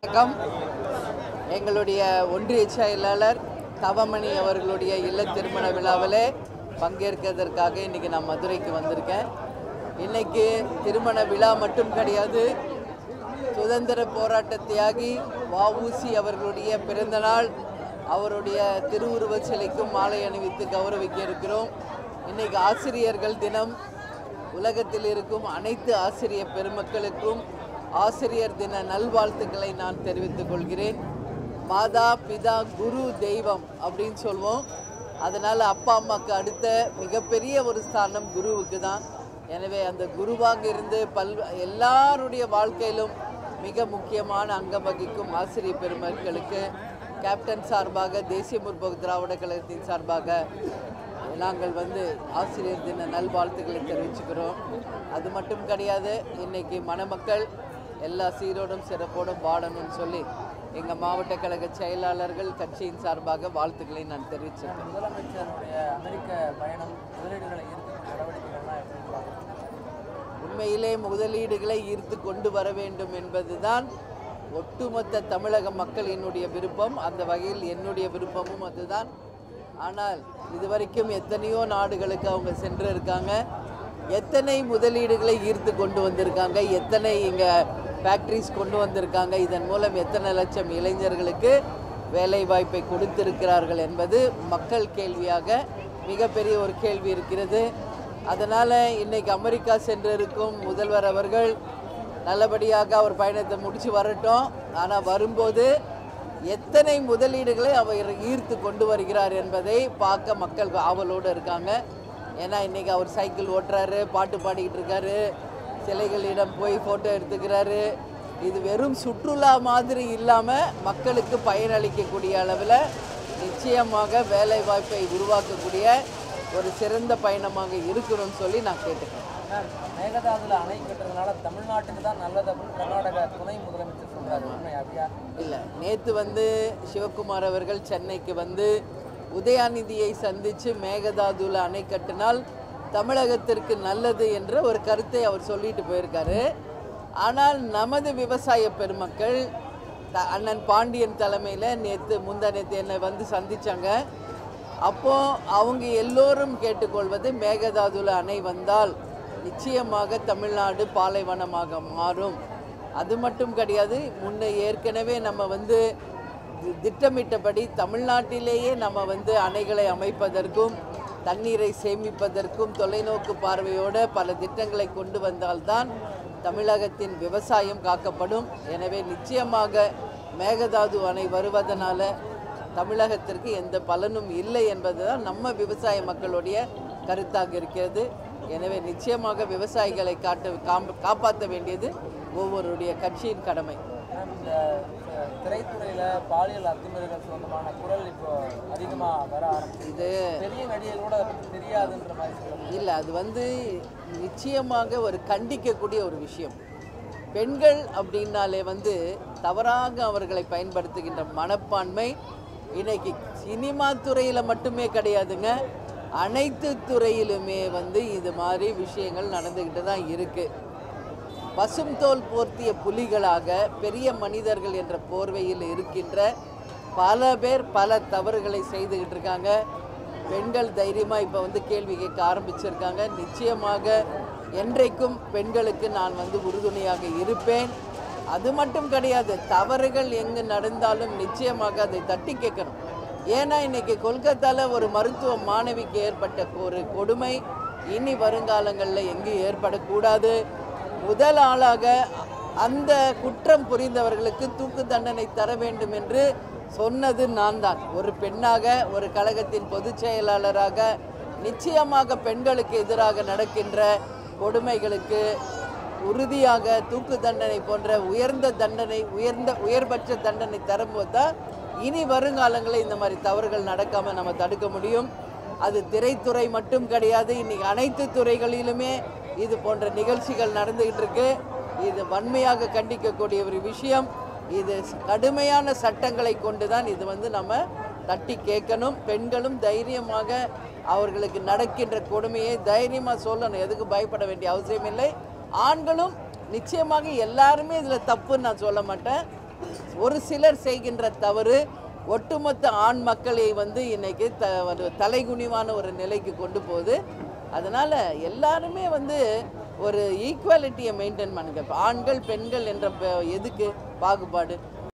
வணக்கம் எங்களுடைய ஒன்றிய செயலாளர் தவமணி அவர்களுடைய இல்ல திருமண விழாவில் பங்கேற்கிறதற்காக இன்னைக்கு நான் மதுரைக்கு வந்திருக்கேன் இன்னைக்கு திருமண விழா மட்டும் கிடையாது சுதந்திர போராட்ட தியாகி வஉசி அவர்களுடைய பிறந்தநாள் அவருடைய திருவுருவச் சிலைக்கும் மாலை அணிவித்து கௌரவிக்க இருக்கிறோம் இன்னைக்கு ஆசிரியர்கள் தினம் உலகத்தில் இருக்கும் அனைத்து ஆசிரியர் பெருமக்களுக்கும் ஆசிரியர் தின நல்வாழ்த்துக்களை நான் தெரிவித்துக் கொள்கிறேன் மாதா பிதா குரு தெய்வம் அப்படின்னு சொல்வோம் அதனால் அப்பா அம்மாவுக்கு அடுத்த மிகப்பெரிய ஒரு ஸ்தானம் குருவுக்கு தான் எனவே அந்த குருவாக இருந்து பல் எல்லாருடைய வாழ்க்கையிலும் மிக முக்கியமான அங்கம் வகிக்கும் ஆசிரியர் பெருமக்களுக்கு கேப்டன் சார்பாக தேசிய முற்போக்கு திராவிட கழகத்தின் சார்பாக நாங்கள் வந்து ஆசிரியர் தின நல்வாழ்த்துக்களை தெரிவிச்சுக்கிறோம் அது மட்டும் கிடையாது இன்னைக்கு மணமக்கள் எல்லா சீரோடும் சிறப்போடும் வாழணும்னு சொல்லி எங்கள் மாவட்ட கழக செயலாளர்கள் கட்சியின் சார்பாக வாழ்த்துக்களை நான் தெரிவிச்சிருக்கேன் முதலமைச்சருடைய அமெரிக்க பயணம் முதலீடுகளை ஈர்க்கும் நடவடிக்கைகள்லாம் எப்படி பார்க்குறீங்க உண்மையிலே முதலீடுகளை ஈர்த்து கொண்டு வர வேண்டும் என்பதுதான் ஒட்டுமொத்த தமிழக மக்களினுடைய விருப்பம் அந்த வகையில் என்னுடைய விருப்பமும் அதுதான் ஆனால் இதுவரைக்கும் எத்தனையோ நாடுகளுக்கு அவங்க சென்று இருக்காங்க எத்தனை முதலீடுகளை ஈர்த்து கொண்டு வந்திருக்காங்க எத்தனை இங்கே ஃபேக்ட்ரிஸ் கொண்டு வந்திருக்காங்க இதன் மூலம் எத்தனை லட்சம் இளைஞர்களுக்கு வேலை வாய்ப்பை கொடுத்திருக்கிறார்கள் என்பது மக்கள் கேள்வியாக மிகப்பெரிய ஒரு கேள்வி இருக்கிறது அதனால் இன்னைக்கு அமெரிக்கா சென்றிருக்கும் முதல்வர் அவர்கள் நல்லபடியாக அவர் பயணத்தை முடித்து வரட்டும் ஆனால் வரும்போது எத்தனை முதலீடுகளை அவர் ஈர்த்து கொண்டு வருகிறார் என்பதை பார்க்க மக்கள் ஆவலோடு இருக்காங்க ஏன்னா இன்னைக்கு அவர் சைக்கிள் ஓட்டுறாரு பாட்டு பாடிக்கிட்டு இருக்காரு சிலைகளிடம் போய் ஃபோட்டோ எடுத்துக்கிறாரு இது வெறும் சுற்றுலா மாதிரி இல்லாமல் மக்களுக்கு பயனளிக்கக்கூடிய அளவில் நிச்சயமாக வேலை வாய்ப்பை உருவாக்கக்கூடிய ஒரு சிறந்த பயணமாக இருக்கணும்னு சொல்லி நான் கேட்டுக்கிறேன் மேம் மேகதாதுல அணை கட்டுறதுனால தமிழ்நாட்டுக்கு தான் நல்லது அப்படின்னு கர்நாடக துணை முதலமைச்சர் சொல்றாரு உண்மை அப்படியா இல்லை நேற்று வந்து சிவகுமார் அவர்கள் சென்னைக்கு வந்து உதயாநிதியை சந்தித்து மேகதாதுல அணை கட்டினால் தமிழகத்திற்கு நல்லது என்ற ஒரு கருத்தை அவர் சொல்லிட்டு போயிருக்காரு ஆனால் நமது விவசாய பெருமக்கள் த- அண்ணன் பாண்டியன் தலைமையில் நேற்று முந்தா நேற்று என்னை வந்து சந்திச்சாங்க அப்போ அவங்க எல்லோரும் கேட்டுக்கொள்வது மேகதாதுல அணை வந்தால் நிச்சயமாக தமிழ்நாடு பாலைவனமாக மாறும் அது மட்டும் கிடையாது முன்ன ஏற்கனவே நம்ம வந்து தி- திட்டமிட்டபடி தமிழ்நாட்டிலேயே நம்ம வந்து அணைகளை அமைப்பதற்கும் தண்ணீரை சேமிப்பதற்கும் தொலைநோக்கு பார்வையோட பல திட்டங்களை கொண்டு வந்தால்தான் தமிழகத்தின் விவசாயம் காக்கப்படும் எனவே நிச்சயமாக மேகதாது அணை வருவதனால தமிழகத்திற்கு எந்த பலனும் இல்லை என்பதுதான் நம்ம விவசாய மக்களுடைய கருத்தாக இருக்கிறது எனவே நிச்சயமாக விவசாயிகளை காட்ட காம்ப- காப்பாற்ற வேண்டியது ஒவ்வொருடைய கட்சியின் கடமை மேம் இந்த அஹ், திரைத்துறையில பாலியல் அத்துமீறல்கள் சொந்தமான குரல் இப்போ அதிகமா வர ஆரம்பிச்சு இது பெரிய நடிகர் கூட அதை பத்தி தெரியாதுன்ற மாதிரி சொல்லுவாங்க இல்லை அது வந்து நிச்சயமாக ஒரு கண்டிக்கக்கூடிய ஒரு விஷயம் பெண்கள் அப்படின்னாலே வந்து தவறாக அவர்களை பயன்படுத்துகின்ற மனப்பான்மை இன்னைக்கு சினிமா துறையில் மட்டுமே கிடையாதுங்க அனைத்து துறையிலுமே வந்து இது மாதிரி விஷயங்கள் நடந்துக்கிட்டு தான் இருக்குது பசும் தோல் போர்த்திய புலிகளாக பெரிய மனிதர்கள் என்ற போர்வையில் இருக்கின்ற பல பேர் பல தவறுகளை செய்துக்கிட்டு இருக்காங்க பெண்கள் தைரியமாக இப்போ வந்து கேள்வி கேட்க ஆரம்பிச்சிருக்காங்க நிச்சயமாக என்றைக்கும் பெண்களுக்கு நான் வந்து உறுதுணையாக இருப்பேன் அது மட்டும் கிடையாது தவறுகள் எங்கு நடந்தாலும் நிச்சயமாக அதை தட்டி கேட்கணும் ஏன்னா இன்னைக்கு கொல்கத்தாவில் ஒரு மருத்துவ மாணவிக்கு ஏற்பட்ட ஒரு கொடுமை இனி வருங்காலங்களில் எங்கேயும் ஏற்படக்கூடாது முதல் ஆளாக அந்த குற்றம் புரிந்தவர்களுக்கு தூக்கு தண்டனை தர வேண்டும் என்று சொன்னது நான் தான் ஒரு பெண்ணாக ஒரு கழகத்தின் பொதுச் செயலாளராக நிச்சயமாக பெண்களுக்கு எதிராக நடக்கின்ற கொடுமைகளுக்கு உறுதியாக தூக்கு தண்டனை போன்ற உயர்ந்த தண்டனை உயர்ந்த உயர்பட்ச தண்டனை தரும்போது தான் இனி வருங்காலங்களில் இந்த மாதிரி தவறுகள் நடக்காமல் நம்ம தடுக்க முடியும் அது திரைத்துறை மட்டும் கிடையாது இன்னைக்கு அனைத்து துறைகளிலுமே இது போன்ற நிகழ்ச்சிகள் நடந்துகிட்டு இருக்கு இது வன்மையாக கண்டிக்கக்கூடிய ஒரு விஷயம் இது கடுமையான சட்டங்களை கொண்டு தான் இது வந்து நம்ம தட்டி கேட்கணும் பெண்களும் தைரியமாக அவர்களுக்கு நடக்கின்ற கொடுமையை தைரியமாக சொல்லணும் எதுக்கு பயப்பட வேண்டிய அவசியம் இல்லை ஆண்களும் நிச்சயமாக எல்லாருமே இதில் தப்புன்னு நான் சொல்ல மாட்டேன் ஒரு சிலர் செய்கின்ற தவறு ஒட்டுமொத்த ஆண் மக்களை வந்து இன்னைக்கு த ஒரு தலைகுனிவான ஒரு நிலைக்கு கொண்டு போகுது அதனால் எல்லாருமே வந்து ஒரு ஈக்குவாலிட்டியை மெயின்டைன் பண்ணுங்க இப்ப ஆண்கள் பெண்கள் என்ற ப- எதுக்கு பாகுபாடு